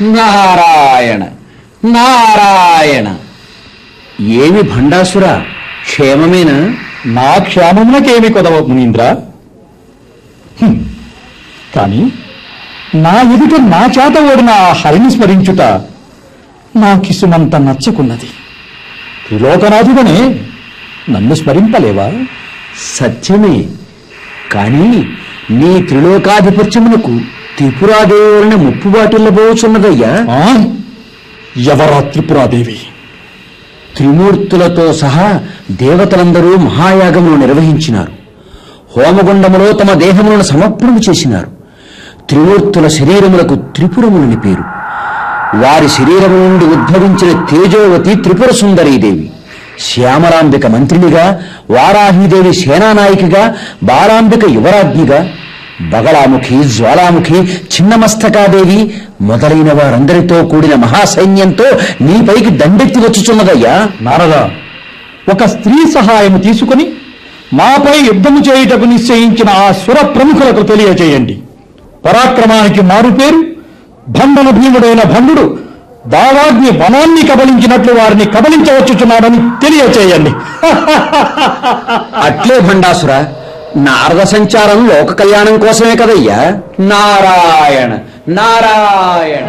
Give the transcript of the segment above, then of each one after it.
నారాయణ నారాయణ ఏమి భండాసుర క్షేమమేనా నా క్షేమమునకేమి కొదవ మునీంద్ర హ్మ్. కాని నా ఎదుట నా చేత ఓడిన ఆ హరిని స్మరించుట నాకిసుమంత నచ్చకున్నది త్రిలోకనాథుడనే నన్ను స్మరింపలేవా సత్యమే కాని నీ త్రిలోకాధిపత్యమునకు త్రిపురాదేవులన ముప్పుబాటిల్లబోచున్నదయ్యా ఆ? ఎవరా త్రిపురాదేవి త్రిమూర్తులతో సహా దేవతలందరూ మహాయాగమును నిర్వహించినారు హోమగుండములో తమ దేహములను సమర్పణము చేసినారు త్రిమూర్తుల శరీరములకు త్రిపురములని పేరు వారి శరీరము నుండి ఉద్భవించిన తేజోవతి త్రిపుర సుందరీదేవి శ్యామలాంబిక మంత్రినిగా వారాహీదేవి సేనానాయికగా బాలాంబిక యువరాజ్ఞిగా బగళాముఖి జ్వాలాముఖి చిన్నమస్తకాదేవి మొదలైన వారందరితో కూడిన మహాసైన్యంతో నీపైకి దండెత్తి వచ్చుచున్నదయ్యా నారదా ఒక స్త్రీ సహాయము తీసుకుని మాపై యుద్ధము చేయుటకు నిశ్చయించిన ఆ సుర ప్రముఖులకు తెలియచేయండి పరాక్రమానికి మారుపేరు భండన భీముడైన భండుడు దావాగ్ని వనాన్ని కబలించినట్లు వారిని కబలించవచ్చుచున్నాడని తెలియచేయండి అట్లే భండాసుర నారద సంచారం లోక కళ్యాణం కోసమే కదయ్యా నారాయణ నారాయణ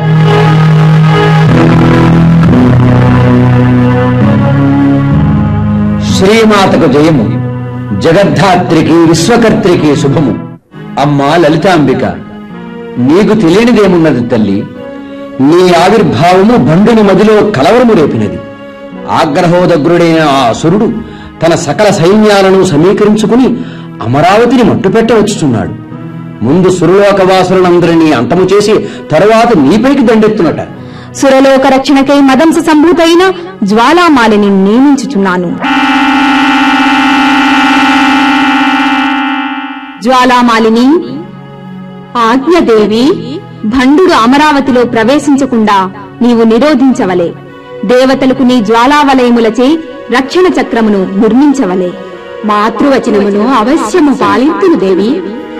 శ్రీమాతకు జయము జగద్ధాత్రికి విశ్వకర్త్రికి శుభము అమ్మా లలితాంబిక నీకు తెలియనిదేమున్నది తల్లి నీ ఆవిర్భావము బండుని మదిలో కలవరము రేపినది ఆగ్రహోదగ్రుడైన ఆ అసురుడు తన సకల సైన్యాలను సమీకరించుకుని అమరావతిని మట్టుపెట్టవచ్చుచున్నాడు ముందు సురలోకవాసులనందరినీ అంతము చేసి తరువాత నీపైకి దండెత్తునట సురలోక రక్షణకై మదంస సంభూతైన జ్వాలామాలిని నియమించుచున్నాను జ్వాలామాలిని ఆజ్ఞదేవి భండుడు అమరావతిలో ప్రవేశించకుండా నీవు నిరోధించవలే దేవతలకు నీ జ్వాలావలయములచే రక్షణ చక్రమును నిర్మించవలే మాతృవచనమును అవశ్యము పాలింతును దేవి